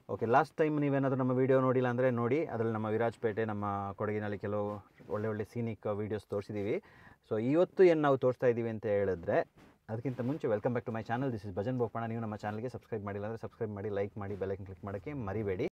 Okay last time ನೀವೇನಾದರೂ ನಮ್ಮ video ನೋಡಿಲ್ಲ ಅಂದರೆ ನೋಡಿ ಅದರಲ್ಲಿ ನಮ್ಮ ವಿರಾಜಪೇಟೆ ನಮ್ಮ ಕೊಡಗಿನಲ್ಲಿ ಕೆಲವು ಒಳ್ಳೆ ಒಳ್ಳೆ ಸೀನಿಕ್ ವೀಡಿಯೋಸ್ ತೋರಿಸಿದ್ದೀವಿ ಸೊ ಇವತ್ತು ಏನು ನಾವು ತೋರಿಸ್ತಾ ಇದ್ದೀವಿ ಅಂತ ಹೇಳಿದ್ರೆ ಅದಕ್ಕಿಂತ ಮುಂಚೆ welcome back to my channel this is Bhajan Bopanna ನೀವು ನಮ್ಮ ಚಾನಲ್ಗೆ ಸಬ್ಸ್ಕ್ರೈಬ್ ಮಾಡಿಲ್ಲ ಅಂದರೆ ಸಬ್ಸ್ಕ್ರೈಬ್ ಮಾಡಿ ಲೈಕ್ ಮಾಡಿ ಬೆಲ್ಲೈಕನ್ ಕ್ಲಿಕ್ ಮಾಡೋಕ್ಕೆ ಮರಿಬೇಡಿ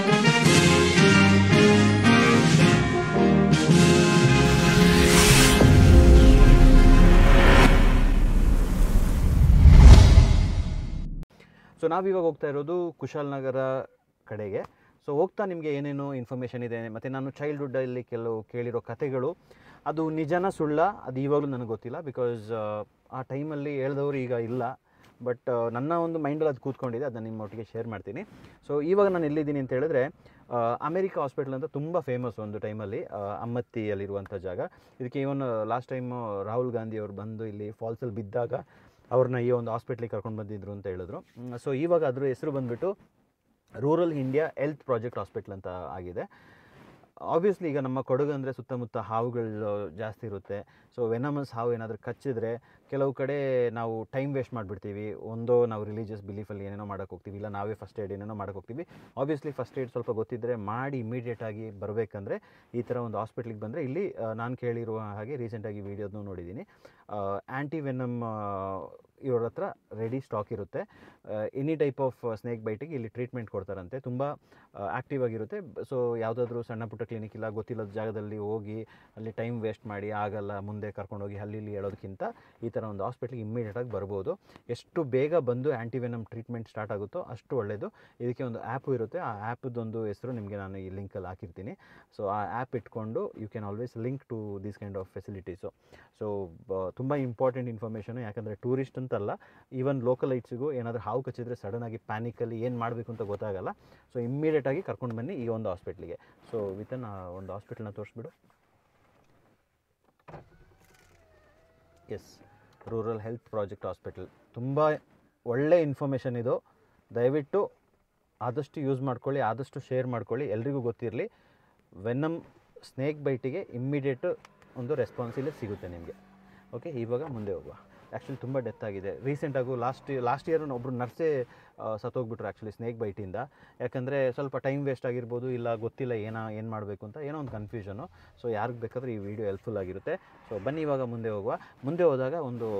ಸೊ ನಾವಿವಾಗ ಹೋಗ್ತಾ ಇರೋದು ಕುಶಾಲನಗರ ಕಡೆಗೆ ಸೊ ಹೋಗ್ತಾ ನಿಮಗೆ ಏನೇನು ಇನ್ಫಾರ್ಮೇಷನ್ ಇದೆ ಮತ್ತು ನಾನು ಚೈಲ್ಡ್ಹುಡ್ಡಲ್ಲಿ ಕೆಲವು ಕೇಳಿರೋ ಕತೆಗಳು ಅದು ನಿಜನ ಸುಳ್ಳ ಅದು ಇವಾಗಲೂ ನನಗೆ ಗೊತ್ತಿಲ್ಲ ಬಿಕಾಸ್ ಆ ಟೈಮಲ್ಲಿ ಹೇಳ್ದವರು ಈಗ ಇಲ್ಲ ಬಟ್ ನನ್ನ ಒಂದು ಮೈಂಡಲ್ಲಿ ಅದು ಕೂತ್ಕೊಂಡಿದೆ ಅದನ್ನು ನಿಮ್ಮ ಒಟ್ಟಿಗೆ ಶೇರ್ ಮಾಡ್ತೀನಿ ಸೊ ಇವಾಗ ನಾನು ಎಲ್ಲಿದ್ದೀನಿ ಅಂತ ಹೇಳಿದ್ರೆ ಅಮೆರಿಕ ಹಾಸ್ಪಿಟಲ್ ಅಂತ ತುಂಬ ಫೇಮಸ್ ಒಂದು ಟೈಮಲ್ಲಿ ಅಮ್ಮತ್ತಿಯಲ್ಲಿರುವಂಥ ಜಾಗ ಇದಕ್ಕೆ even last time Rahul Gandhi ಅವರು ಬಂದು ಇಲ್ಲಿ ಫಾಲ್ಸಲ್ಲಿ ಬಿದ್ದಾಗ ಅವ್ರನ್ನ ಈ ಒಂದು ಹಾಸ್ಪಿಟ್ಲಿಗೆ ಕರ್ಕೊಂಡು ಬಂದಿದ್ರು ಅಂತ ಹೇಳಿದ್ರು ಸೊ ಇವಾಗ ಅದ್ರ ಹೆಸರು ಬಂದುಬಿಟ್ಟು rural India health project hospital ಅಂತ ಆಗಿದೆ ಆಬ್ವಿಯಸ್ಲಿ ಈಗ ನಮ್ಮ ಕೊಡಗು ಅಂದರೆ ಸುತ್ತಮುತ್ತ ಹಾವುಗಳು ಜಾಸ್ತಿ ಇರುತ್ತೆ ಸೊ ವೆನಮಸ್ ಹಾವು ಏನಾದರೂ ಕಚ್ಚಿದ್ರೆ ಕೆಲವು ಕಡೆ ನಾವು ಟೈಮ್ ವೇಸ್ಟ್ ಮಾಡಿಬಿಡ್ತೀವಿ ಒಂದೋ ನಾವು ರಿಲಿಜಿಯಸ್ ಬಿಲೀಫಲ್ಲಿ ಏನೇನೋ ಮಾಡೋಕೆ ಹೋಗ್ತೀವಿ ಇಲ್ಲ ನಾವೇ ಫಸ್ಟ್ ಏಡ್ ಏನೇನೋ ಮಾಡೋಕೆ ಹೋಗ್ತೀವಿ ಆಬ್ವಿಯಸ್ಲಿ ಫಸ್ಟ್ ಏಡ್ ಸ್ವಲ್ಪ ಗೊತ್ತಿದ್ದರೆ ಮಾಡಿ ಇಮಿಡಿಯೇಟಾಗಿ ಬರಬೇಕಂದ್ರೆ ಈ ಥರ ಒಂದು ಹಾಸ್ಪಿಟ್ಲಿಗೆ ಬಂದರೆ ಇಲ್ಲಿ ನಾನು ಕೇಳಿರುವ ಹಾಗೆ ರೀಸೆಂಟಾಗಿ ವೀಡಿಯೋದನ್ನು ನೋಡಿದ್ದೀನಿ ಆ್ಯಂಟಿ ವೆನಮ್ ಇವ್ರ ಹತ್ರ ರೆಡಿ ಸ್ಟಾಕ್ ಇರುತ್ತೆ ಎನಿ ಟೈಪ್ ಆಫ್ ಸ್ನೇಕ್ ಬೈಟಿಗೆ ಇಲ್ಲಿ ಟ್ರೀಟ್ಮೆಂಟ್ ಕೊಡ್ತಾರಂತೆ ತುಂಬ ಆ್ಯಕ್ಟಿವ್ ಆಗಿರುತ್ತೆ ಸೊ ಯಾವುದಾದ್ರೂ ಸಣ್ಣ ಪುಟ್ಟ ಕ್ಲಿನಿಕ್ ಇಲ್ಲ ಗೊತ್ತಿಲ್ಲದ ಜಾಗದಲ್ಲಿ ಹೋಗಿ ಅಲ್ಲಿ ಟೈಮ್ ವೇಸ್ಟ್ ಮಾಡಿ ಆಗಲ್ಲ ಮುಂದೆ ಕರ್ಕೊಂಡೋಗಿ ಅಲ್ಲಿ ಇಲ್ಲಿ ಹೇಳೋದಕ್ಕಿಂತ ಈ ಥರ ಒಂದು ಹಾಸ್ಪಿಟ್ಲಿಗೆ ಇಮ್ಮಿಡಿಯೇಟಾಗಿ ಬರ್ಬೋದು ಎಷ್ಟು ಬೇಗ ಬಂದು ಆ್ಯಂಟಿವೆನಮ್ ಟ್ರೀಟ್ಮೆಂಟ್ ಸ್ಟಾರ್ಟ್ ಆಗುತ್ತೋ ಅಷ್ಟು ಒಳ್ಳೆಯದು ಇದಕ್ಕೆ ಒಂದು ಆ್ಯಪು ಇರುತ್ತೆ ಆ ಆ್ಯಪದೊಂದು ಹೆಸರು ನಿಮಗೆ ನಾನು ಈ ಲಿಂಕಲ್ಲಿ ಹಾಕಿರ್ತೀನಿ ಸೊ ಆ ಆ್ಯಪ್ ಇಟ್ಕೊಂಡು you can always link to these kind of facilities so ತುಂಬ ಇಂಪಾರ್ಟೆಂಟ್ ಇನ್ಫಾರ್ಮೇಷನು ಯಾಕಂದರೆ ಟೂರಿಸ್ಟ್ ಅಂತಲ್ಲ ಈವನ್ ಲೋಕಲ್ ಐಟ್ಸಿಗೂ ಏನಾದರೂ ಹಾವು ಕಚ್ಚಿದ್ರೆ ಸಡನ್ನಾಗಿ ಪ್ಯಾನಿಕಲ್ಲಿ ಏನು ಮಾಡಬೇಕು ಅಂತ ಗೊತ್ತಾಗಲ್ಲ ಸೊ ಇಮ್ಮಿಡಿಯೇಟಾಗಿ ಕರ್ಕೊಂಡು ಬನ್ನಿ ಈ ಒಂದು ಹಾಸ್ಪಿಟ್ಲಿಗೆ ಸೊ ವಿತನ್ ಆ ಒಂದು ಹಾಸ್ಪಿಟ್ಲನ್ನ ತೋರಿಸ್ಬಿಡು yes rural health project hospital ತುಂಬ ಒಳ್ಳೆ ಇನ್ಫಾರ್ಮೇಷನ್ ಇದು ದಯವಿಟ್ಟು ಆದಷ್ಟು ಯೂಸ್ ಮಾಡ್ಕೊಳ್ಳಿ ಆದಷ್ಟು ಶೇರ್ ಮಾಡ್ಕೊಳ್ಳಿ ಎಲ್ರಿಗೂ ಗೊತ್ತಿರಲಿ ವೆನ್ನಮ್ ಸ್ನೇಕ್ ಬೈಟಿಗೆ ಇಮ್ಮಿಡಿಯೇಟು ಒಂದು ರೆಸ್ಪಾನ್ಸ್ ಇಲ್ಲಿ ಸಿಗುತ್ತೆ ನಿಮಗೆ ಓಕೆ ಇವಾಗ ಮುಂದೆ ಹೋಗುವ ಆ್ಯಕ್ಚುಲಿ ತುಂಬ ಡೆತ್ ಆಗಿದೆ ರೀಸೆಂಟಾಗೂ ಲಾಸ್ಟ್ ಲಾಸ್ಟ್ ಇಯರ್ ಒಬ್ಬರು ನರ್ಸೇ ಸತ್ತೋಗ್ಬಿಟ್ರು ಆ್ಯಕ್ಚುಲಿ ಸ್ನೇಕ್ ಬೈಟಿಂದ ಯಾಕಂದರೆ ಸ್ವಲ್ಪ ಟೈಮ್ ವೇಸ್ಟ್ ಆಗಿರ್ಬೋದು ಇಲ್ಲ ಗೊತ್ತಿಲ್ಲ ಏನೋ ಏನು ಮಾಡಬೇಕು ಅಂತ ಏನೋ ಒಂದು ಕನ್ಫ್ಯೂಷನು ಸೊ ಯಾರಿಗೆ ಬೇಕಾದ್ರೆ ಈ ವಿಡಿಯೋ ಹೆಲ್ಪ್ಫುಲ್ ಆಗಿರುತ್ತೆ ಸೊ ಬನ್ನಿ ಇವಾಗ ಮುಂದೆ ಹೋಗುವ ಮುಂದೆ ಹೋದಾಗ ಒಂದು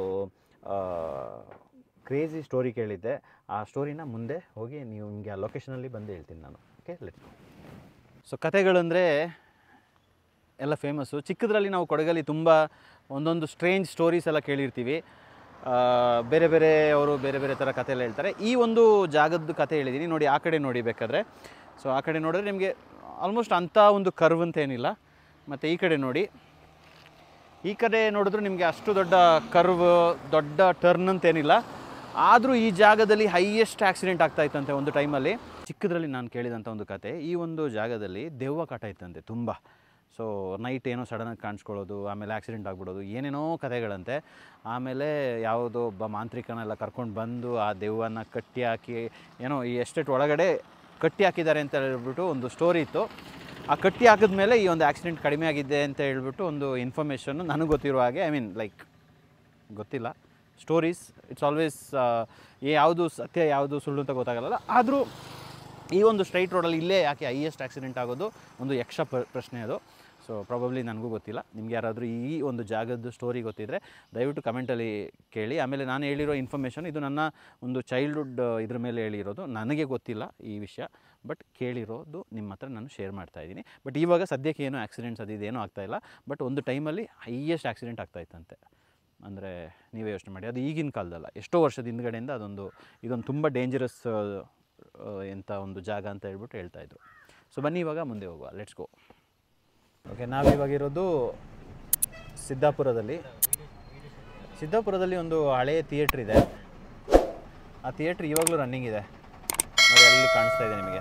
ಕ್ರೇಜಿ ಸ್ಟೋರಿ ಕೇಳಿದ್ದೆ ಆ ಸ್ಟೋರಿನ ಮುಂದೆ ಹೋಗಿ ನೀವು ನಿಮಗೆ ಆ ಲೊಕೇಶನಲ್ಲಿ ಬಂದು ಹೇಳ್ತೀನಿ ನಾನು ಓಕೆ ಲೆಟ್ ಸೊ ಕತೆಗಳಂದರೆ ಎಲ್ಲ ಫೇಮಸ್ಸು ಚಿಕ್ಕದ್ರಲ್ಲಿ ನಾವು ಕೊಡಗಲ್ಲಿ ತುಂಬ ಒಂದೊಂದು ಸ್ಟ್ರೇಂಜ್ ಸ್ಟೋರೀಸ್ ಎಲ್ಲ ಕೇಳಿರ್ತೀವಿ ಆ, ಬೇರೆ ಬೇರೆ ಅವರು ಬೇರೆ ಬೇರೆ ಥರ ಕತೆ ಎಲ್ಲ ಹೇಳ್ತಾರೆ ಈ ಒಂದು ಜಾಗದ ಕತೆ ಹೇಳಿದ್ದೀನಿ ನೋಡಿ ಆ ಕಡೆ ನೋಡಿ ಬೇಕಾದ್ರೆ ಸೊ ಆ ಕಡೆ ನೋಡಿದ್ರೆ ನಿಮಗೆ ಆಲ್ಮೋಸ್ಟ್ ಅಂಥ ಒಂದು ಕರ್ವ್ ಅಂತ ಏನಿಲ್ಲ ಮತ್ತು ಈ ಕಡೆ ನೋಡಿ ಈ ಕಡೆ ನೋಡಿದ್ರು ನಿಮಗೆ ಅಷ್ಟು ದೊಡ್ಡ ಕರ್ವ್ ದೊಡ್ಡ ಟರ್ನ್ ಅಂತೇನಿಲ್ಲ ಆದರೂ ಈ ಜಾಗದಲ್ಲಿ ಹೈಯೆಸ್ಟ್ ಆಕ್ಸಿಡೆಂಟ್ ಆಗ್ತಾ ಇತ್ತಂತೆ ಒಂದು ಟೈಮಲ್ಲಿ ಚಿಕ್ಕದ್ರಲ್ಲಿ ನಾನು ಕೇಳಿದಂಥ ಒಂದು ಕತೆ ಈ ಒಂದು ಜಾಗದಲ್ಲಿ ದೆವ್ವ ಕಾಟ ಇತ್ತಂತೆ ತುಂಬ ಸೊ ನೈಟ್ ಏನೋ ಸಡನ್ನಾಗಿ ಕಾಣಿಸ್ಕೊಳ್ಳೋದು ಆಮೇಲೆ ಆಕ್ಸಿಡೆಂಟ್ ಆಗಿಬಿಡೋದು ಏನೇನೋ ಕತೆಗಳಂತೆ ಆಮೇಲೆ ಯಾವುದೋ ಒಬ್ಬ ಮಾಂತ್ರಿಕನೆಲ್ಲ ಕರ್ಕೊಂಡು ಬಂದು ಆ ದೆವ್ವನ ಕಟ್ಟಿ ಹಾಕಿ ಏನೋ ಈ ಎಸ್ಟೇಟ್ ಒಳಗಡೆ ಕಟ್ಟಿ ಹಾಕಿದ್ದಾರೆ ಅಂತ ಹೇಳ್ಬಿಟ್ಟು ಒಂದು ಸ್ಟೋರಿ ಇತ್ತು ಆ ಕಟ್ಟಿ ಹಾಕಿದ್ಮೇಲೆ ಈ ಒಂದು ಆಕ್ಸಿಡೆಂಟ್ ಕಡಿಮೆ ಆಗಿದೆ ಅಂತ ಹೇಳ್ಬಿಟ್ಟು ಒಂದು ಇನ್ಫಾರ್ಮೇಷನ್ನು ನನಗೆ ಗೊತ್ತಿರೋ ಹಾಗೆ ಐ ಮೀನ್ ಲೈಕ್ ಗೊತ್ತಿಲ್ಲ ಸ್ಟೋರೀಸ್ ಇಟ್ಸ್ ಆಲ್ವೇಸ್ ಯಾವುದು ಸತ್ಯ ಯಾವುದು ಸುಳ್ಳು ಅಂತ ಗೊತ್ತಾಗಲ್ಲ ಆದರೂ ಈ ಒಂದು ಸ್ಟ್ರೈಟ್ ರೋಡಲ್ಲಿ ಇಲ್ಲೇ ಯಾಕೆ ಹೈಯೆಸ್ಟ್ ಆಕ್ಸಿಡೆಂಟ್ ಆಗೋದು ಒಂದು ಯಕ್ಷ ಪ್ರ ಪ್ರಶ್ನೆ ಅದು ಸೊ ಪ್ರಾಬಬ್ಲಿ ನನಗೂ ಗೊತ್ತಿಲ್ಲ ನಿಮ್ಗೆ ಯಾರಾದರೂ ಈ ಒಂದು ಜಾಗದ ಸ್ಟೋರಿ ಗೊತ್ತಿದ್ದರೆ ದಯವಿಟ್ಟು ಕಮೆಂಟಲ್ಲಿ ಕೇಳಿ ಆಮೇಲೆ ನಾನು ಹೇಳಿರೋ ಇನ್ಫಾರ್ಮೇಷನ್ ಇದು ನನ್ನ ಒಂದು ಚೈಲ್ಡ್ಹುಡ್ ಇದ್ರ ಮೇಲೆ ಹೇಳಿರೋದು ನನಗೆ ಗೊತ್ತಿಲ್ಲ ಈ ವಿಷಯ ಬಟ್ ಕೇಳಿರೋದು ನಿಮ್ಮ ಹತ್ರ ನಾನು ಶೇರ್ ಮಾಡ್ತಾ ಇದ್ದೀನಿ ಬಟ್ ಇವಾಗ ಸದ್ಯಕ್ಕೆ ಏನೂ ಆಕ್ಸಿಡೆಂಟ್ಸ್ ಅದು ಇದೇನೂ ಆಗ್ತಾಯಿಲ್ಲ ಬಟ್ ಒಂದು ಟೈಮಲ್ಲಿ ಹೈಯೆಸ್ಟ್ ಆಕ್ಸಿಡೆಂಟ್ ಆಗ್ತಾಯಿತ್ತಂತೆ ಅಂದರೆ ನೀವೇ ಯೋಚನೆ ಮಾಡಿ ಅದು ಈಗಿನ ಕಾಲದಲ್ಲ ಎಷ್ಟೋ ವರ್ಷದ ಹಿಂದ್ಗಡೆಯಿಂದ ಅದೊಂದು ಇದೊಂದು ತುಂಬ ಡೇಂಜರಸ್ ಎಂಥ ಒಂದು ಜಾಗ ಅಂತ ಹೇಳ್ಬಿಟ್ಟು ಹೇಳ್ತಾಯಿದ್ರು ಸೊ ಬನ್ನಿ ಇವಾಗ ಮುಂದೆ ಹೋಗುವ ಲೆಟ್ಸ್ ಗೋ ಓಕೆ ನಾವಿವಾಗಿರೋದು ಸಿದ್ದಾಪುರದಲ್ಲಿ ಸಿದ್ದಾಪುರದಲ್ಲಿ ಒಂದು ಹಳೆಯ ಥಿಯೇಟ್ರ್ ಇದೆ ಆ ಥಿಯೇಟ್ರ್ ಇವಾಗಲೂ ರನ್ನಿಂಗ್ ಇದೆ ನೋಡಿ ಅಲ್ಲಿ ಕಾಣಿಸ್ತಾ ಇದೆ ನಿಮಗೆ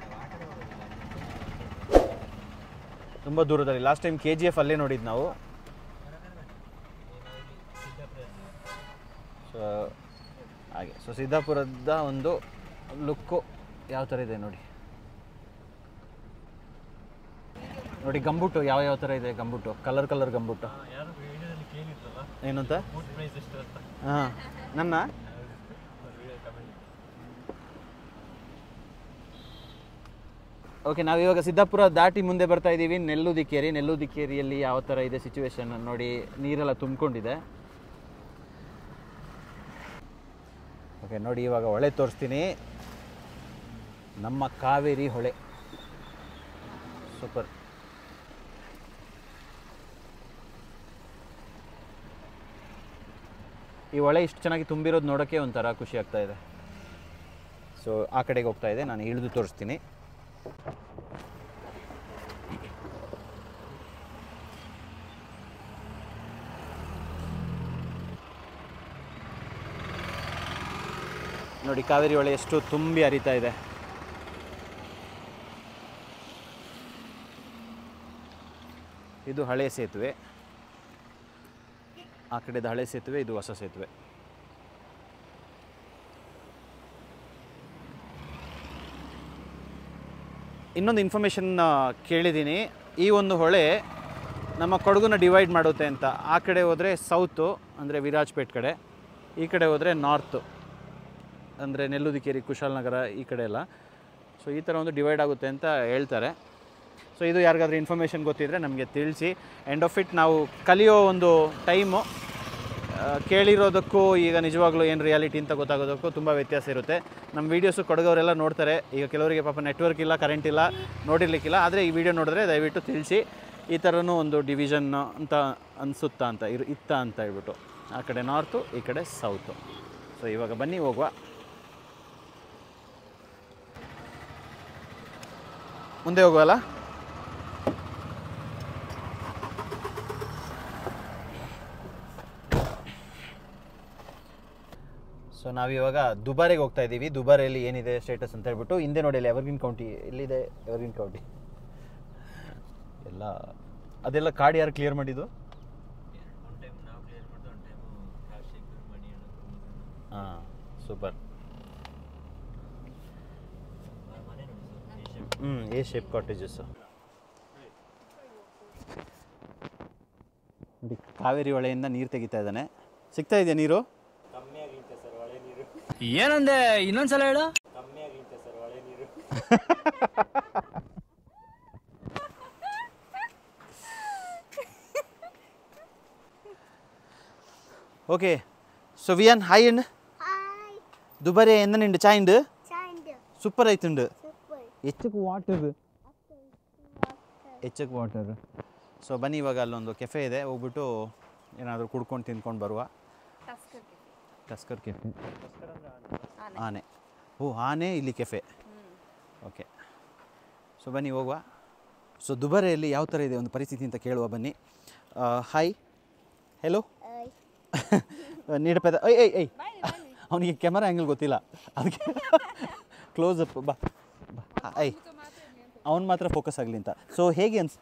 ತುಂಬ ದೂರದಲ್ಲಿ last time K G F ಅಲ್ಲೇ ನೋಡಿದ್ದು ನಾವು ಸೊ ಹಾಗೆ ಸೊ ಸಿದ್ದಾಪುರದ ಒಂದು ಲುಕ್ಕು ಯಾವ ಥರ ಇದೆ ನೋಡಿ ನೋಡಿ ಗಂಬುಟ್ಟು ಯಾವ ಯಾವ ಥರ ಇದೆ ಗಂಬುಟ್ಟು ಕಲರ್ ಕಲರ್ ಗಂಬುಟ್ಟು ಯಾರು ವಿಡಿಯೋದಲ್ಲಿ ಕೇಳಿದ್ರಲ್ಲ ಏನಂತ ಫುಡ್ ಪ್ರೈಸ್ ಎಷ್ಟು ಅಂತ ಹಾಂ ನನ್ನ ವಿಡಿಯೋ ಕಮೆಂಟ್ ಓಕೆ ನಾವು ಇವಾಗ ಸಿದ್ದಾಪುರ ದಾಟಿ ಮುಂದೆ ಬರ್ತಾ ಇದ್ದೀವಿ ನೆಲ್ಲುದಿಕ್ಕೇರಿ ನೆಲ್ಲುದಿಕ್ಕೇರಿಯಲ್ಲಿ ಯಾವ ಥರ ಇದೆ ಸಿಚುವೇಶನ್ ನೋಡಿ ನೀರೆಲ್ಲ ತುಂಬಿಕೊಂಡಿದೆ ಓಕೆ ನೋಡಿ ಇವಾಗ ಹೊಳೆ ತೋರಿಸ್ತೀನಿ ನಮ್ಮ ಕಾವೇರಿ ಹೊಳೆ ಸೂಪರ್ ಈ ಹೊಳೆ ಇಷ್ಟು ಚೆನ್ನಾಗಿ ತುಂಬಿರೋದು ನೋಡೋಕ್ಕೆ ಒಂಥರ ಖುಷಿ ಆಗ್ತಾ ಇದೆ ಸೊ ಆ ಕಡೆಗೆ ಹೋಗ್ತಾ ಇದೆ ನಾನು ಇಳಿದು ತೋರಿಸ್ತೀನಿ ನೋಡಿ ಕಾವೇರಿ ಹೊಳೆ ಎಷ್ಟು ತುಂಬಿ ಹರಿತಾ ಇದೆ ಇದು ಹಳೆ ಸೇತುವೆ ಆ ಕಡೆದ ಹಳೆ ಸೇತುವೆ ಇದು ಹೊಸ ಸೇತುವೆ ಇನ್ನೊಂದು ಇನ್ಫಾರ್ಮೇಷನ್ ಕೇಳಿದ್ದೀನಿ ಈ ಒಂದು ಹೊಳೆ ನಮ್ಮ ಕೊಡಗುನ ಡಿವೈಡ್ ಮಾಡುತ್ತೆ ಅಂತ ಆ ಕಡೆ ಹೋದರೆ ಸೌತು ಅಂದರೆ ವಿರಾಜ್ಪೇಟ್ ಕಡೆ ಈ ಕಡೆ ಹೋದರೆ ನಾರ್ತು ಅಂದರೆ ನೆಲ್ಲುದಿಕೇರಿ ಕುಶಾಲನಗರ ಈ ಕಡೆ ಎಲ್ಲ ಸೊ ಈ ಥರ ಒಂದು ಡಿವೈಡ್ ಆಗುತ್ತೆ ಅಂತ ಹೇಳ್ತಾರೆ ಸೊ ಇದು ಯಾರಿಗಾದ್ರೂ ಇನ್ಫಾರ್ಮೇಷನ್ ಗೊತ್ತಿದ್ದರೆ ನಮಗೆ ತಿಳಿಸಿ ಎಂಡ್ ಆಫ್ ಇಟ್ ನಾವು ಕಲಿಯೋ ಒಂದು ಟೈಮು ಕೇಳಿರೋದಕ್ಕೂ ಈಗ ನಿಜವಾಗ್ಲೂ ಏನು ರಿಯಾಲಿಟಿ ಅಂತ ಗೊತ್ತಾಗೋದಕ್ಕೂ ತುಂಬ ವ್ಯತ್ಯಾಸ ಇರುತ್ತೆ ನಮ್ಮ ವೀಡಿಯೋಸು ಕೊಡಗವರೆಲ್ಲ ನೋಡ್ತಾರೆ ಈಗ ಕೆಲವರಿಗೆ ಪಾಪ ನೆಟ್ವರ್ಕ್ ಇಲ್ಲ ಕರೆಂಟ್ ಇಲ್ಲ ನೋಡಿರ್ಲಿಕ್ಕಿಲ್ಲ ಆದರೆ ಈ ವಿಡಿಯೋ ನೋಡಿದ್ರೆ ದಯವಿಟ್ಟು ತಿಳಿಸಿ ಈ ಥರನೂ ಒಂದು ಡಿವಿಷನ್ ಅಂತ ಅನಿಸುತ್ತಾ ಅಂತ ಇರು ಇತ್ತ ಅಂತ ಹೇಳ್ಬಿಟ್ಟು ಆ ಕಡೆ ನಾರ್ತು ಈ ಕಡೆ ಸೌತು ಸೊ ಇವಾಗ ಬನ್ನಿ ಹೋಗುವ ಮುಂದೆ ಹೋಗುವಲ್ಲ ಸೊ ನಾವಿವಾಗ ದುಬಾರೆಗೆ ಹೋಗ್ತಾ ಇದ್ದೀವಿ ದುಬಾರೆಯಲ್ಲಿ ಏನಿದೆ ಸ್ಟೇಟಸ್ ಅಂತ ಹೇಳ್ಬಿಟ್ಟು ಹಿಂದೆ ನೋಡಿ ಅಲ್ಲಿ ಎವರ್ಗಿನ್ ಕೌಂಟಿ ಎಲ್ಲಿದೆ ಎವರ್ಗಿನ್ ಕೌಂಟಿ ಎಲ್ಲ ಅದೆಲ್ಲ ಕಾರ್ಡ್ ಯಾರು ಕ್ಲಿಯರ್ ಮಾಡಿದ್ದು ಒನ್ ಟೈಮ್ ನಾವು ಕ್ಲಿಯರ್ ಮಾಡಿದ್ದು ಒನ್ ಟೈಮ್ ರಾಜಶೇಖರ್ ಮಣಿ ಹಾಂ ಸೂಪರ್ ಮನೆ ನೋಡಿ ಸರ್ ಏಷ್ಯಾ ಹ್ಞೂ ಎ ಶೇಪ್ ಕಾಟೇಜಸ್ ನೋಡಿ ಕಾವೇರಿ ಹೊಳೆಯಿಂದ ನೀರು ತೆಗಿತಾ ಇದ್ದಾನೆ ಸಿಗ್ತಾ ಇದೆಯಾ ನೀರು ಕಮ್ಮಿ ಆಗಿಂತೆ ಸರ್ ಒಳ್ಳೆ ನೀರು ಏನಂದೆ ಇನ್ನೊಂದ್ಸಲ ಹೇಳು ಕಮ್ಮಿ ಆಗಿಂತೆ ಸರ್ ಒಳ್ಳೆ ನೀರು ಓಕೆ ಸೊ ವಿಯನ್ ಹಾಯ್ ಅಂಡ್ Hi, ದುಬಾರೆ ಎಂದನಿಂಡು ಚಾಯಿಂಡು China. ಸೂಪರ್ ಆಯ್ತುಂಡು Super. ಹೆಚ್ಚಕ್ಕೆ ವಾಟರ್ ಹೆಚ್ಚಕ್ಕೆ ವಾಟರ್ ಸೊ ಬನ್ನಿ ಇವಾಗ ಅಲ್ಲೊಂದು ಕೆಫೆ ಇದೆ ಹೋಗ್ಬಿಟ್ಟು ಏನಾದರೂ ಕುಡ್ಕೊಂಡು ತಿಂದ್ಕೊಂಡು ಬರುವ ಟಸ್ಕರ್ ಕೆಫೆ ಆನೆ ಓ ಆನೆ ಇಲ್ಲಿ ಕೆಫೆ ಓಕೆ ಸೊ ಬನ್ನಿ ಹೋಗುವ ಸೊ ದುಬಾರೆಯಲ್ಲಿ ಯಾವ ಥರ ಇದೆ ಒಂದು ಪರಿಸ್ಥಿತಿ ಅಂತ ಕೇಳುವ ಬನ್ನಿ ಹಾಯ್ ಹೆಲೋ Hi. ನೀಡಪದ ಐ ಐ ಐ ಅವನಿಗೆ ಕ್ಯಾಮರಾ ಆ್ಯಂಗಲ್ ಗೊತ್ತಿಲ್ಲ ಅದಕ್ಕೆ ಕ್ಲೋಸ್ ಅಪ್ ಬಾ ಬಾ ಐ ಅವನು ಮಾತ್ರ ಫೋಕಸ್ ಆಗಲಿ ಅಂತ ಸೊ ಹೇಗೆ ಅನ್ಸ್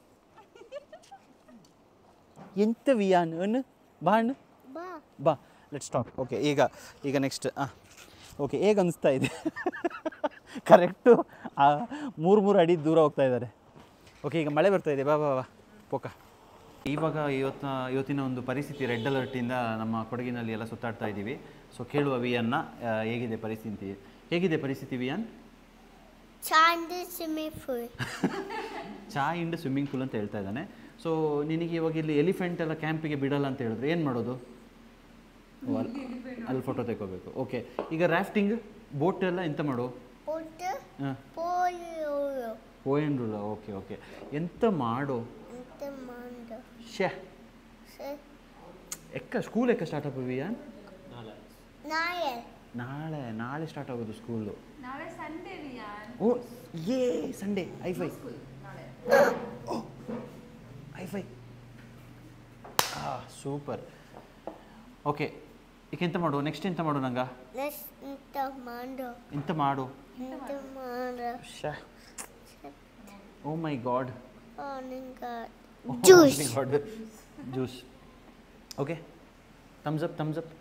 ಎಂತ ವಿಯಾನ್ ಅನ್ ಬಾ ಅಣ್ಣ Ba. ಬಾ ಲೆಟ್ಸ್ ಟಾಕ್ ಓಕೆ ಈಗ ಈಗ ನೆಕ್ಸ್ಟ್ ಹಾಂ ಓಕೆ ಹೇಗೆ ಅನಿಸ್ತಾ ಇದೆ ಕರೆಕ್ಟು ಮೂರು ಮೂರು ಅಡಿ ದೂರ ಹೋಗ್ತಾ ಇದ್ದಾರೆ ಓಕೆ ಈಗ ಮಳೆ ಬರ್ತಾ ಇದೆ ಬಾ ಬಾ ಬಾ ಪೋಕ ಇವಾಗ ಇವತ್ತು ಇವತ್ತಿನ ಒಂದು ಪರಿಸ್ಥಿತಿ ರೆಡ್ ಅಲರ್ಟಿಂದ ನಮ್ಮ ಕೊಡಗಿನಲ್ಲಿ ಎಲ್ಲ ಸುತ್ತಾಡ್ತಾ ಇದ್ದೀವಿ ಸೊ ಕೇಳುವ ವಿಯನ್ನ ಆ, ಹೇಗಿದೆ ಪರಿಸ್ಥಿತಿ ಹೇಗಿದೆ ಪರಿಸ್ಥಿತಿ ವಿಯನ್ China swimming pool. ಚಾ ಇಂಡ್ ಸ್ವಿಮ್ಮಿಂಗ್ ಪೂಲ್ ಅಂತ ಹೇಳ್ತಾ ಇದ್ದಾನೆ ಸೊ ನಿನಗೆ ಇವಾಗ ಇಲ್ಲಿ ಎಲಿಫೆಂಟ್ ಎಲ್ಲ ಕ್ಯಾಂಪಿಗೆ ಬಿಡಲ್ಲ ಅಂತ ಹೇಳಿದ್ರೆ ಏನು ಮಾಡೋದು ಓ, ಅಲ್ಲಿ ಅಲ್ಲಿ ಫೋಟೋ ತೆಗೋಬೇಕು ಓಕೆ ಈಗ ರಾಫ್ಟಿಂಗ್ ಬೋಟ್ ಎಲ್ಲ ಎಂತ ಮಾಡು Water. ಹಾಂ Polo. ಓಯನ್ ರೂಲ ಓಕೆ ಓಕೆ ಎಂತ ಮಾಡು And the mando. ಶೇ So, ಎಕ್ಕ ಸ್ಕೂಲ್ ಎಕ್ಕ ಸ್ಟಾರ್ಟ್ ಆಗುವಿಯಾ Nile. ನಾಳೆ ನಾಳೆ ಸ್ಟಾರ್ಟ್ ಆಗೋದು ಸ್ಕೂಲು ನಾಳೆ ಸಂಡೇ ವಿಯಾನ್ ಓ ಏ ಸಂಡೇ ಐ ಫೈ ಓ ಐ ಫೈ ಹಾಂ ಸೂಪರ್ ಓಕೆ ಈಗ ಎಂತ ಮಾಡು ನೆಕ್ಸ್ಟ್ ಎಂತ ಮಾಡು ನಂಗೆ Let's the mando. ಎಂತ ಮಾಡು And the mando. ಶಾ oh my god Oh my god. Juice. Juice okay Thums Up Thums Up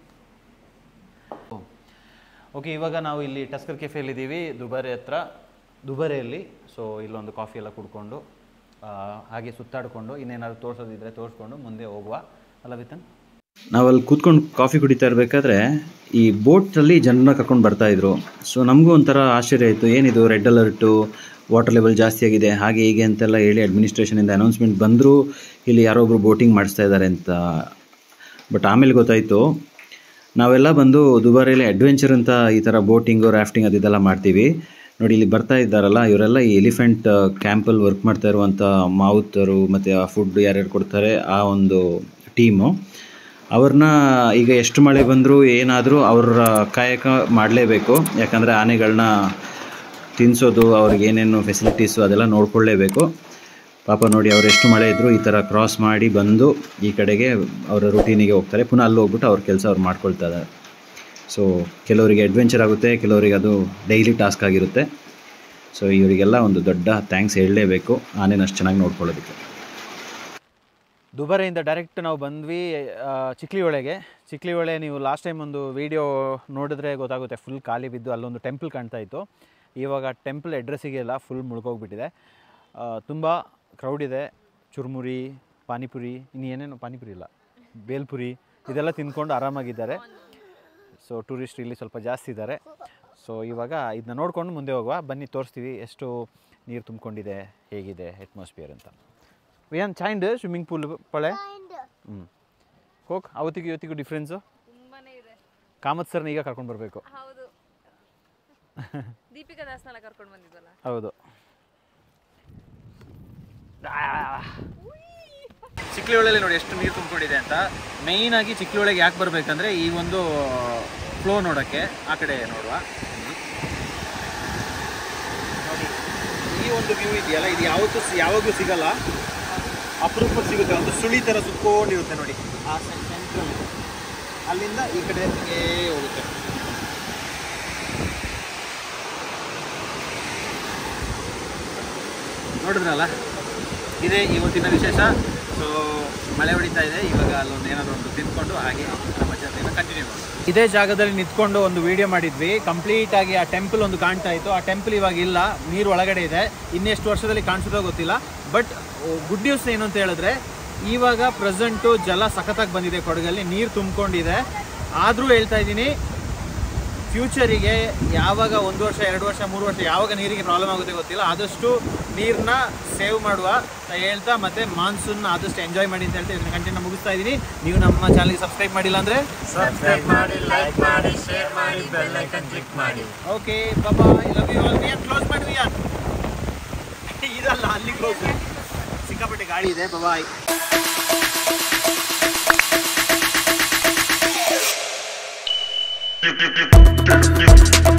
okay ಇವಾಗ ನಾವು ಇಲ್ಲಿ ಟಸ್ಕರ್ ಕೆಫೆಯಲ್ಲಿದ್ದೀವಿ ದುಬಾರೆ ಹತ್ರ ದುಬಾರೆಯಲ್ಲಿ ಸೊ ಇಲ್ಲೊಂದು ಕಾಫಿ ಎಲ್ಲ ಕುಡ್ಕೊಂಡು ಆ, ಹಾಗೆ ಸುತ್ತಾಡಿಕೊಂಡು ಇನ್ನೇನಾದ್ರು ತೋರಿಸೋದಿದ್ರೆ ತೋರಿಸ್ಕೊಂಡು ಮುಂದೆ ಹೋಗುವ ಅಲ್ಲ ವಿತನ್ ನಾವಲ್ಲಿ ಕೂತ್ಕೊಂಡು ಕಾಫಿ ಕುಡಿತಾ ಇರಬೇಕಾದ್ರೆ ಈ ಬೋಟಲ್ಲಿ ಜನರನ್ನ ಕರ್ಕೊಂಡು ಬರ್ತಾ ಇದ್ರು ಸೊ ನಮಗೂ ಒಂಥರ ಆಶ್ಚರ್ಯ ಆಯಿತು ಏನಿದು ರೆಡ್ ಅಲರ್ಟು ವಾಟರ್ ಲೆವೆಲ್ ಜಾಸ್ತಿ ಆಗಿದೆ ಹಾಗೆ ಹೀಗೆ ಅಂತೆಲ್ಲ ಹೇಳಿ ಅಡ್ಮಿನಿಸ್ಟ್ರೇಷನಿಂದ ಅನೌನ್ಸ್ಮೆಂಟ್ ಬಂದರೂ ಇಲ್ಲಿ ಯಾರೊಬ್ಬರು ಬೋಟಿಂಗ್ ಮಾಡಿಸ್ತಾ ಇದ್ದಾರೆ ಅಂತ ಬಟ್ ಆಮೇಲೆ ಗೊತ್ತಾಯಿತು ನಾವೆಲ್ಲ ಬಂದು ದುಬಾರಿಯಲ್ಲಿ ಅಡ್ವೆಂಚರ್ ಅಂತ ಈ ಥರ ಬೋಟಿಂಗು ರಾಫ್ಟಿಂಗ್ ಅದು ಇದೆಲ್ಲ ಮಾಡ್ತೀವಿ ನೋಡಿ ಇಲ್ಲಿ ಬರ್ತಾ ಇದ್ದಾರಲ್ಲ ಇವರೆಲ್ಲ ಈ ಎಲಿಫೆಂಟ್ ಕ್ಯಾಂಪಲ್ಲಿ ವರ್ಕ್ ಮಾಡ್ತಾ ಇರುವಂಥ ಮಾವುತರು ಮತ್ತು ಆ ಫುಡ್ ಯಾರ್ಯಾರು ಕೊಡ್ತಾರೆ ಆ ಒಂದು ಟೀಮು ಅವ್ರನ್ನ ಈಗ ಎಷ್ಟು ಮಳೆ ಬಂದರೂ ಏನಾದರೂ ಅವರ ಕಾಯಕ ಮಾಡಲೇಬೇಕು ಯಾಕಂದರೆ ಆನೆಗಳನ್ನ ತಿನ್ನಿಸೋದು ಅವ್ರಿಗೆ ಏನೇನು ಫೆಸಿಲಿಟೀಸು ಅದೆಲ್ಲ ನೋಡ್ಕೊಳ್ಳೇಬೇಕು ಪಾಪ ನೋಡಿ ಅವ್ರು ಎಷ್ಟು ಮಳೆ ಇದ್ದರೂ ಈ ಥರ ಕ್ರಾಸ್ ಮಾಡಿ ಬಂದು ಈ ಕಡೆಗೆ ಅವರ ರುಟೀನಿಗೆ ಹೋಗ್ತಾರೆ ಪುನಃ ಅಲ್ಲಿ ಹೋಗ್ಬಿಟ್ಟು ಅವ್ರ ಕೆಲಸ ಅವ್ರು ಮಾಡ್ಕೊಳ್ತಾ ಇದ್ದಾರೆ ಸೊ ಕೆಲವರಿಗೆ ಅಡ್ವೆಂಚರ್ ಆಗುತ್ತೆ ಕೆಲವರಿಗೆ ಅದು ಡೈಲಿ ಟಾಸ್ಕ್ ಆಗಿರುತ್ತೆ ಸೊ ಇವರಿಗೆಲ್ಲ ಒಂದು ದೊಡ್ಡ ಥ್ಯಾಂಕ್ಸ್ ಹೇಳಲೇಬೇಕು ಆನೆನ ಅಷ್ಟು ಚೆನ್ನಾಗಿ ನೋಡ್ಕೊಳ್ಳೋದಕ್ಕೆ ದುಬಾರೆಯಿಂದ ಡೈರೆಕ್ಟ್ ನಾವು ಬಂದ್ವಿ ಆ, ಚಿಕ್ಲಿ ಹೊಳೆಗೆ ಚಿಕ್ಲಿ ಹೊಳೆ ನೀವು ಲಾಸ್ಟ್ ಟೈಮ್ ಒಂದು ವಿಡಿಯೋ ನೋಡಿದ್ರೆ ಗೊತ್ತಾಗುತ್ತೆ ಫುಲ್ ಖಾಲಿ ಬಿದ್ದು ಅಲ್ಲೊಂದು ಟೆಂಪಲ್ ಕಾಣ್ತಾ ಇತ್ತು ಇವಾಗ ಟೆಂಪಲ್ ಅಡ್ರೆಸ್ಸಿಗೆ ಎಲ್ಲ ಫುಲ್ ಮುಳುಗೋಗ್ಬಿಟ್ಟಿದೆ ತುಂಬ ಕ್ರೌಡ್ ಇದೆ ಚುರುಮುರಿ ಪಾನಿಪುರಿ ಇನ್ನು ಏನೇನು ಪಾನಿಪುರಿ ಇಲ್ಲ ಬೇಲ್ಪುರಿ ಇದೆಲ್ಲ ತಿಂದ್ಕೊಂಡು ಆರಾಮಾಗಿದ್ದಾರೆ ಸೊ ಟೂರಿಸ್ಟ್ ಇಲ್ಲಿ ಸ್ವಲ್ಪ ಜಾಸ್ತಿ ಇದ್ದಾರೆ ಸೊ ಇವಾಗ ಇದನ್ನ ನೋಡ್ಕೊಂಡು ಮುಂದೆ ಹೋಗುವ ಬನ್ನಿ ತೋರಿಸ್ತೀವಿ ಎಷ್ಟು ನೀರು ತುಂಬಿಕೊಂಡಿದೆ ಹೇಗಿದೆ ಅಟ್ಮಾಸ್ಫಿಯರ್ ಅಂತ ಏನ್ ಚೈಂಡ್ ಸ್ವಿಮ್ಮಿಂಗ್ ಪೂಲ್ ಪಳೆ ಹ್ಞೂ ಹೋಗಿ ಅವತ್ತಿಗೂ ಇವತ್ತಿಗೂ ಡಿಫ್ರೆನ್ಸು ತುಂಬಾನೇ ಇದೆ ಕಾಮತ್ ಸರ್ನ ಈಗ ಕರ್ಕೊಂಡು ಬರಬೇಕು ಹೌದು ದೀಪಿಕಾ ದಾಸ್ನೆಲ್ಲ ಕರ್ಕೊಂಡು ಬಂದಿದ್ವಲ್ಲ ಹೌದು ಚಿಕ್ಲಿ ಹೊಳೆಯಲ್ಲಿ ನೋಡಿ ಎಷ್ಟು ನೀರು ತುಂಬಿಕೊಂಡಿದೆ ಅಂತ ಮೇಯ್ನ್ ಆಗಿ ಚಿಕ್ಲಿ ಹೊಳೆಗೆ ಯಾಕೆ ಬರಬೇಕಂದ್ರೆ ಈ ಒಂದು ಫ್ಲೋ ನೋಡೋಕ್ಕೆ ಆ ಕಡೆ ನೋಡುವ ನೋಡಿ ಈ ಒಂದು ವ್ಯೂ ಇದೆಯಲ್ಲ ಇದು ಯಾವತ್ತೂ ಸಿ- ಯಾವಾಗಲೂ ಸಿಗಲ್ಲ ಅಪರೂಪ ಸಿಗುತ್ತೆ ಒಂದು ಸುಳಿ ಥರ ಸುತ್ಕೊಂಡಿರುತ್ತೆ ನೋಡಿ ಆ ಸೆಂಟ್ರಲ್ ಅಲ್ಲಿಂದ ಈ ಕಡೆ ಹೋಗುತ್ತೆ ನೋಡಿದ್ರಲ್ಲ ಇದೇ ಇವತ್ತಿನ ವಿಶೇಷ ಸೊ ಮಳೆ ಹೊಡಿತಾ ಇದೆ ಇವಾಗ ಅಲ್ಲೊಂದು ಏನಾದರೂ ಒಂದು ತಿಂದ್ಕೊಂಡು ಹಾಗೆ ನಮ್ಮ ಜೊತೆನ ಕಂಟಿನ್ಯೂ ಮಾಡೋಣ ಇದೇ ಜಾಗದಲ್ಲಿ ನಿಂತ್ಕೊಂಡು ಒಂದು ವಿಡಿಯೋ ಮಾಡಿದ್ವಿ ಕಂಪ್ಲೀಟ್ ಆಗಿ ಆ ಟೆಂಪಲ್ ಒಂದು ಕಾಣ್ತಾ ಇತ್ತು ಆ ಟೆಂಪಲ್ ಇವಾಗ ಇಲ್ಲ ನೀರು ಒಳಗಡೆ ಇದೆ ಇನ್ನೆಷ್ಟು ವರ್ಷದಲ್ಲಿ ಕಾಣಿಸೋದೋ ಗೊತ್ತಿಲ್ಲ ಬಟ್ ಗುಡ್ ನ್ಯೂಸ್ ಏನು ಅಂತ ಹೇಳಿದ್ರೆ ಇವಾಗ ಪ್ರೆಸೆಂಟು ಜಲ ಸಖತ್ತಾಗಿ ಬಂದಿದೆ ಕೊಡಗಲ್ಲಿ ನೀರು ತುಂಬಿಕೊಂಡಿದೆ ಆದರೂ ಹೇಳ್ತಾ ಇದ್ದೀನಿ ಫ್ಯೂಚರಿಗೆ ಯಾವಾಗ ಒಂದು ವರ್ಷ ಎರಡು ವರ್ಷ ಮೂರು ವರ್ಷ ಯಾವಾಗ ನೀರಿಗೆ ಪ್ರಾಬ್ಲಮ್ ಆಗುತ್ತೆ ಗೊತ್ತಿಲ್ಲ ಆದಷ್ಟು ನೀರನ್ನ ಸೇವ್ ಮಾಡುವ ಅಂತ ಹೇಳ್ತಾ ಮತ್ತೆ ಮಾನ್ಸೂನ್ ಆದಷ್ಟು ಎಂಜಾಯ್ ಮಾಡಿ ಅಂತ ಹೇಳ್ತಾ ಇದನ್ನ ಕಂಟೆಂಟ್ ಮುಗಿಸ್ತಾ ಇದ್ದೀನಿ ನೀವು ನಮ್ಮ ಚಾನಲ್ಗೆ ಸಬ್ಸ್ಕ್ರೈಬ್ ಮಾಡಿಲ್ಲ ಅಂದರೆ ಸಬ್ಸ್ಕ್ರೈಬ್ ಮಾಡಿ ಲೈಕ್ ಮಾಡಿ ಶೇರ್ ಮಾಡಿ ಬೆಲ್ ಐಕನ್ ಕ್ಲಿಕ್ ಮಾಡಿ ಓಕೆ ಬಾಬಾ ಲವ್ ಯು ಆಲ್ ವಿಯರ್ ಕ್ಲೋಸ್ ಮಾಡಿ ವಿಯರ್ ಇದಲ್ಲ ಅಲ್ಲಿ ಕ್ಲೋಸ್ ಸಿಕ್ಕಾಪಟ್ಟೆ ಗಾಳಿ ಇದೆ ಬಾಯ್ Thank you.